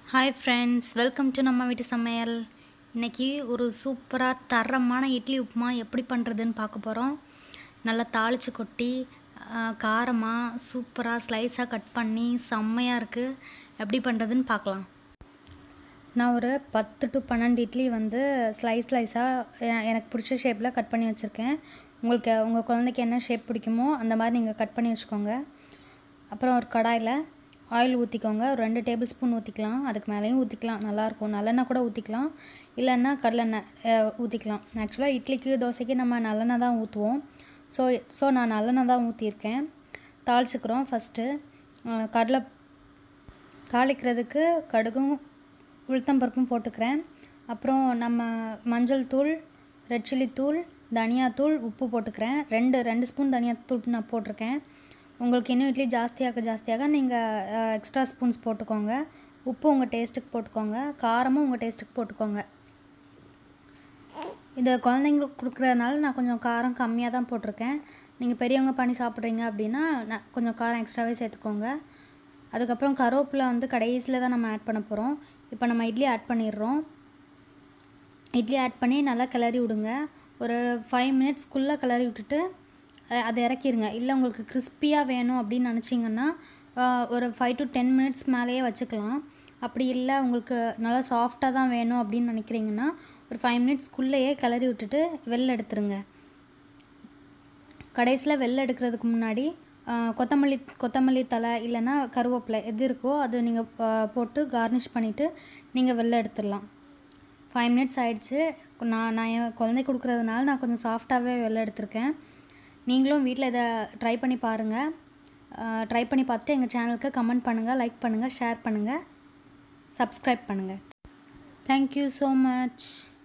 hi friends welcome to நம்ம வீட்டு சமையல் இன்றைக்கி ஒரு சூப்பராக தரமான இட்லி உப்புமா எப்படி பண்ணுறதுன்னு பார்க்க போகிறோம் நல்லா தாளித்து கொட்டி காரமாக சூப்பராக ஸ்லைஸாக கட் பண்ணி செம்மையாக இருக்குது எப்படி பண்ணுறதுன்னு பார்க்கலாம் நான் ஒரு பத்து டு பன்னெண்டு இட்லி வந்து ஸ்லைஸ் ஸ்லைஸாக எனக்கு பிடிச்ச ஷேப்பில் கட் பண்ணி வச்சுருக்கேன் உங்களுக்கு உங்கள் குழந்தைக்கு என்ன ஷேப் பிடிக்குமோ அந்த மாதிரி நீங்கள் கட் பண்ணி வச்சுக்கோங்க அப்புறம் ஒரு கடாயில் ஆயில் ஊற்றிக்கோங்க ஒரு ரெண்டு டேபிள் ஸ்பூன் ஊற்றிக்கலாம் அதுக்கு மேலேயும் ஊற்றிக்கலாம் நல்லாயிருக்கும் நல்லெண்ணெய் கூட ஊற்றிக்கலாம் இல்லைன்னா கடலெண்ணெய் ஊற்றிக்கலாம் ஆக்சுவலாக இட்லிக்கு தோசைக்கு நம்ம நல்லெண்ணெய் தான் ஊற்றுவோம் ஸோ ஸோ நான் நல்லெண்ணெய் தான் ஊற்றியிருக்கேன் தாளிச்சுக்கிறோம் ஃபஸ்ட்டு கடலை தாளிக்கிறதுக்கு கடுகும் உளுத்தம்பருப்பும் போட்டுக்கிறேன் அப்புறம் நம்ம மஞ்சள் தூள் ரெட் சில்லி தூள் தனியாத்தூள் உப்பு போட்டுக்கிறேன் ரெண்டு ரெண்டு ஸ்பூன் தனியாத்தூள் நான் போட்டிருக்கேன் உங்களுக்கு இன்னும் இட்லி ஜாஸ்தியாக ஜாஸ்தியாக நீங்கள் எக்ஸ்ட்ரா ஸ்பூன்ஸ் போட்டுக்கோங்க உப்பு உங்கள் டேஸ்ட்டுக்கு போட்டுக்கோங்க காரமும் உங்கள் டேஸ்ட்டுக்கு போட்டுக்கோங்க இதை குழந்தைங்களுக்கு கொடுக்குறதுனால நான் கொஞ்சம் காரம் கம்மியாக தான் போட்டிருக்கேன் நீங்கள் பெரியவங்க பண்ணி சாப்பிட்றீங்க அப்படின்னா நான் கொஞ்சம் காரம் எக்ஸ்ட்ராவே சேர்த்துக்கோங்க அதுக்கப்புறம் கருவேப்பிலை வந்து கடைசியில் தான் நம்ம ஆட் பண்ண போகிறோம் இப்போ நம்ம இட்லி ஆட் பண்ணிடுறோம் இட்லி ஆட் பண்ணி நல்லா கிளறி விடுங்க ஒரு ஃபைவ் மினிட்ஸ்க்குள்ளே கிளறி விட்டுட்டு அதை இறக்கிடுங்க இல்லை உங்களுக்கு கிறிஸ்பியாக வேணும் அப்படின்னு நினச்சிங்கன்னா ஒரு ஃபைவ் டு டென் மினிட்ஸ் மேலேயே வச்சுக்கலாம் அப்படி இல்லை உங்களுக்கு நல்லா சாஃப்டாக தான் வேணும் அப்படின்னு நினைக்கிறீங்கன்னா ஒரு ஃபைவ் மினிட்ஸ்க்குள்ளேயே கிளறி விட்டுட்டு வெளில எடுத்துருங்க கடைசியில் வெளில எடுக்கிறதுக்கு முன்னாடி கொத்தமல்லி கொத்தமல்லி தலை இல்லைன்னா கருவேப்பிலை எது இருக்கோ அது நீங்கள் போட்டு கார்னிஷ் பண்ணிவிட்டு நீங்கள் வெளில எடுத்துடலாம் ஃபைவ் மினிட்ஸ் ஆகிடுச்சு நான் நான் என் குழந்தை கொடுக்குறதுனால நான் கொஞ்சம் சாஃப்டாகவே வெளில எடுத்திருக்கேன் நீங்களும் வீட்டில் இதை ட்ரை பண்ணி பாருங்கள் ட்ரை பண்ணி பார்த்துட்டு எங்கள் சேனலுக்கு கமெண்ட் பண்ணுங்கள் லைக் பண்ணுங்கள் ஷேர் பண்ணுங்கள் சப்ஸ்கிரைப் பண்ணுங்கள் தேங்க்யூ ஸோ மச்